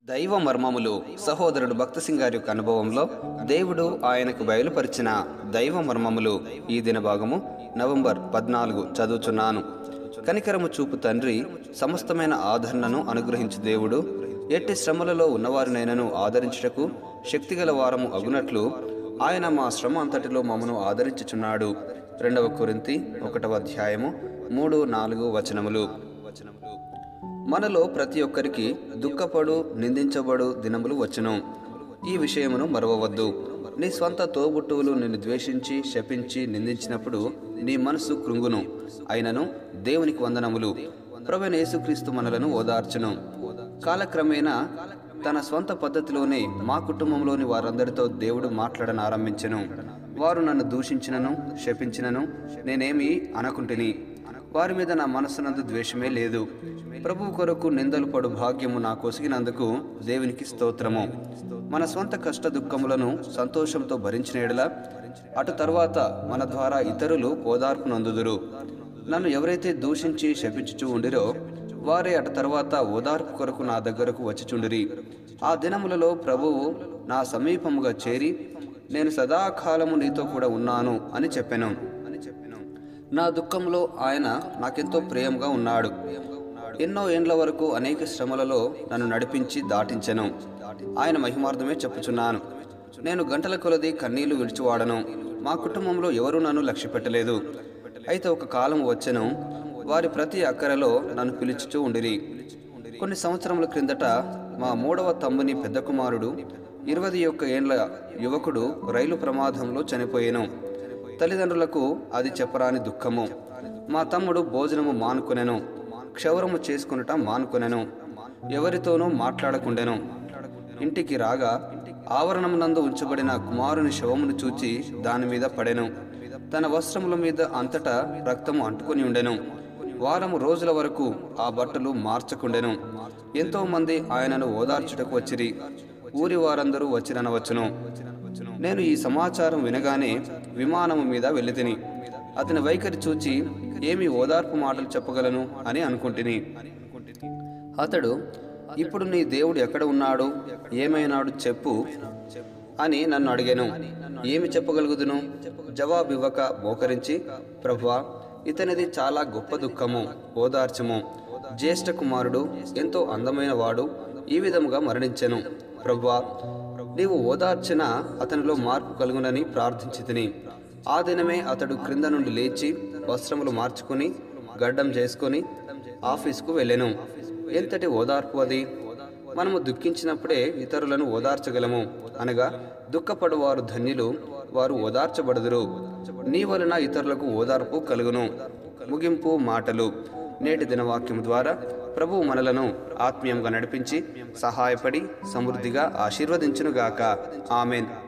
దైవ మర్మములు సహోదరుడు భక్తసింగ్ గారి యొక్క అనుభవంలో దేవుడు ఆయనకు బయలుపరిచిన దైవ మర్మములు ఈ దిన భాగము నవంబర్ పద్నాలుగు చదువుచున్నాను కనికరము చూపు తండ్రి సమస్తమైన ఆదరణను అనుగ్రహించు దేవుడు ఎట్టి శ్రమలలో ఉన్నవారినైనను ఆదరించుటకు శక్తిగల వారము అగునట్లు ఆయన మా శ్రమ అంతటిలో మమ్మను ఆదరించుచున్నాడు రెండవ కొరింతి ఒకటవ అధ్యాయము మూడు నాలుగు వచనములు మనలో ప్రతి ఒక్కరికి దుఃఖపడు నిందించబడు దినములు వచ్చును ఈ విషయమును మరవవద్దు నీ స్వంత తోబుట్టువులు నిన్ను ద్వేషించి శపించి నిందించినప్పుడు నీ మనసు కృంగును అయినను దేవునికి వందనములు ప్రవీణ యేసుక్రీస్తు మనలను ఓదార్చును కాలక్రమేణా తన స్వంత పద్ధతిలోనే మా కుటుంబంలోని వారందరితో దేవుడు మాట్లాడను ఆరంభించెను వారు నన్ను దూషించినను శపించినను నేనేమి అనకుంటిని వారి మీద నా మనస్సునందు ద్వేషమే లేదు ప్రభు కొరకు నిందలు పడు భాగ్యము నా కొసిగినందుకు దేవునికి స్తోత్రము మన స్వంత కష్ట దుఃఖములను సంతోషంతో భరించిన ఎడల అటు తర్వాత మన ద్వారా ఇతరులు ఓదార్పు నందుదురు నన్ను ఎవరైతే దూషించి శపించుచూ ఉండిరో వారే అటు తర్వాత ఓదార్పు కొరకు నా దగ్గరకు వచ్చిచుండిరి ఆ దినములలో ప్రభువు నా సమీపముగా చేరి నేను సదాకాలము నీతో కూడా ఉన్నాను అని చెప్పాను నా దుఃఖంలో ఆయన నాకెంతో ప్రియంగా ఉన్నాడు ఎన్నో ఏండ్ల వరకు అనేక శ్రమలలో నన్ను నడిపించి దాటించెను ఆయన మహిమార్థమే చెప్పుచున్నాను నేను గంటల కొలది కన్నీళ్లు విడిచివాడను మా కుటుంబంలో ఎవరూ నన్ను లక్ష్య పెట్టలేదు అయితే ఒక కాలం వచ్చెను వారి ప్రతి అక్కరలో నన్ను పిలుచుచూ ఉండిరి కొన్ని సంవత్సరముల క్రిందట మా మూడవ తమ్ముని పెద్ద కుమారుడు ఇరవై ఒక్క ఏండ్ల యువకుడు రైలు ప్రమాదంలో చనిపోయాను తల్లిదండ్రులకు అది చెప్పరాని దుఃఖము మా తమ్ముడు భోజనము మానుకొనెను క్షౌరము చేసుకునట మానుకొనెను ఎవరితోనూ మాట్లాడకుండెను ఇంటికి రాగా ఆవరణమునందు ఉంచబడిన కుమారుని శవమును చూచి దాని మీద పడెను తన వస్త్రముల మీద అంతటా రక్తము అంటుకొని ఉండెను వారము రోజుల వరకు ఆ బట్టలు మార్చకుండెను ఎంతో మంది ఆయనను ఓదార్చుటకు వచ్చిరి ఊరి వారందరూ వచ్చిరనవచ్చును నేను ఈ సమాచారం వినగానే విమానము మీద వెళ్ళితిని అతని వైఖరి చూచి ఏమి ఓదార్పు మాటలు చెప్పగలను అని అనుకుంటుని అతడు ఇప్పుడు నీ దేవుడు ఎక్కడ ఉన్నాడు ఏమైనాడు చెప్పు అని నన్ను అడిగాను ఏమి చెప్పగలుగుదును జవాబు ఇవ్వక మోకరించి ప్రభువా ఇతనిది చాలా గొప్ప దుఃఖము ఓదార్చము జ్యేష్ఠ కుమారుడు ఎంతో అందమైన వాడు ఈ విధముగా మరణించెను ప్రభువా నీవు ఓదార్చిన అతనిలో మార్పు కలుగునని ప్రార్థించి తిని ఆ దినమే అతడు క్రింద నుండి లేచి వస్త్రములు మార్చుకుని గడ్డం చేసుకొని ఆఫీస్కు వెళ్ళెను ఎంతటి ఓదార్పు అది మనము దుఃఖించినప్పుడే ఇతరులను ఓదార్చగలము అనగా దుఃఖపడువారు ధన్యులు వారు ఓదార్చబడుదురు నీ వలన ఇతరులకు ఓదార్పు కలుగును ముగింపు మాటలు నేటి దినవాక్యం ద్వారా ప్రభు మనలను ఆత్మీయంగా నడిపించి సహాయపడి సమృద్ధిగా ఆశీర్వదించునుగాక ఆమెన్